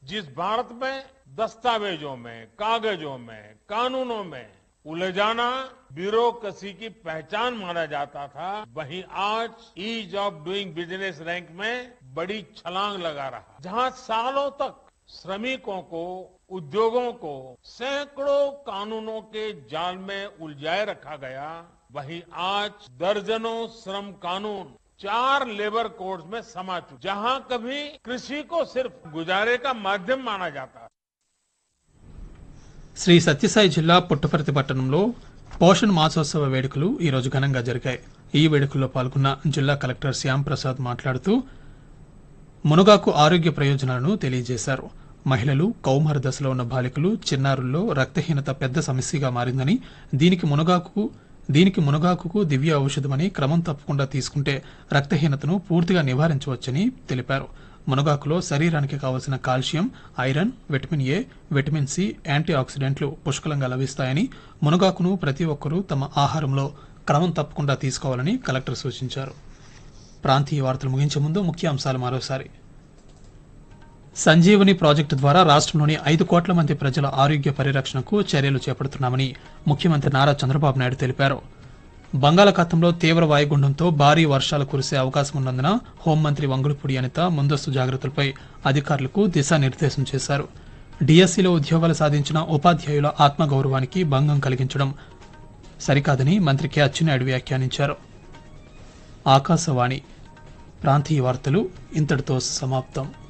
जिस भारत में दस्तावेजों में कागजों में कानूनों में उलझाना ब्यूरोक्रेसी की पहचान माना जाता था वहीं आज ease of doing business rank में बड़ी छलांग लगा रहा जहां सालों तक श्रमिकों को उद्योगों को सैकड़ों कानूनों के जाल में उलझाए रखा गया वहीं आज दर्जनों श्रम कानून चार लेबर कोड्स में समा चुके जहां कभी कृषि को सिर्फ गुजारे का माध्यम माना जाता था శ్రీ సత్యసాయి జిల్లా పుట్టపర్తి పట్టణంలో పోషణ్ మాసోత్సవ వేడుకలు ఈ రోజు ఘనంగా జరిగాయి ఈ వేడుకల్లో పాల్గొన్న జిల్లా కలెక్టర్ శ్యామ్ ప్రసాద్ మాట్లాడుతూ మునగాకు ఆరోగ్య ప్రయోజనాలను తెలియజేశారు మహిళలు కౌమార దశలో ఉన్న బాలికలు చిన్నారుల్లో రక్తహీనత పెద్ద సమస్యగా మారిందని దీనికి మునగాకు దీనికి మునగాకుకు దివ్య ఔషధమని క్రమం తప్పకుండా తీసుకుంటే రక్తహీనతను పూర్తిగా నివారించవచ్చని తెలిపారు మునగాకులో శరీరానికి కావలసిన calcium iron vitamin A vitamin C యాంటీ ఆక్సిడెంట్లు పుష్కలంగా లభిస్తాయని మునగాకును ప్రతి ఒక్కరూ తమ ఆహారంలో క్రమం తప్పకుండా తీసుకోవాలని కలెక్టర్ సూచించారు ప్రాంతీయ వార్తలు ముగించే ముందు ముఖ్యాంశాలు మరోసారి సంజీవని ప్రాజెక్టు ద్వారా రాష్ట్రంలోని ఐదు కోట్ల మంది ప్రజల ఆరోగ్య పరిరక్షణకు చర్యలు చేపడుతున్నామని ముఖ్యమంత్రి నారా చంద్రబాబు నాయుడు తెలిపారు బంగాళాఖాతంలో తీవ్ర వాయుగుండంతో భారీ వర్షాలు కురిసే అవకాశం ఉన్నందున హోంమంత్రి వంగులపూడి అనిత ముందస్తు జాగ్రత్తలపై అధికారులకు దిశానిర్దేశం చేశారు డిఎస్సీలో ఉద్యోగాలు సాధించిన ఉపాధ్యాయుల ఆత్మగౌరవానికి భంగం కలిగించడం సరికాదని మంత్రి కె అచ్చెన్నాయుడు వ్యాఖ్యానించారు ఆకాశవాణి ప్రాంతీయ వార్తలు ఇంతటితో సమాప్తం